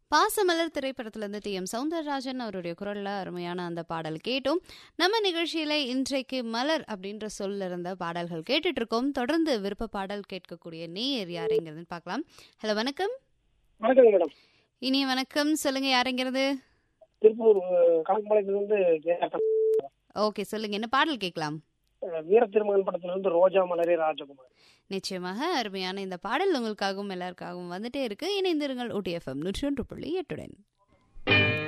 பாசமலர் திரைப்படத்திலிருந்து D M Soundararajan அவருடைய குரல்ல அருமையான அந்த பாடல் கேட்டோம் நம்ம நிகழ்ச்சியில இன்றைக்கு மலர் அப்படின்ற சொல்ல இருந்த பாடல்கள் கேட்டுட்டு இருக்கோம் தொடர்ந்து விருப்ப பாடல் கேட்கக்கூடிய நேயர் யாருங்கிறதுன்னு பார்க்கலாம் ஹலோ வணக்கம் வணக்கங்க மேடம் இனிய வணக்கம் சொல்லுங்க யாருங்கிறது திருப்பூர் கணக்குமலையிலிருந்து ஜெயராட்டம் ஓகே சொல்லுங்க என்ன பாடல் கேட்கலாம் வீர திருமகன் படத்திலிருந்து ரோஜா மலரே ராஜகுமார் நிச்சயமாக அருமையான இந்த பாடல் உங்களுக்காகவும் எல்லாருக்காகவும் வந்துட்டே இருக்கு இணைந்திருங்கள் OTFM நூற்றி ஒன்று புள்ளி எட்டுடன்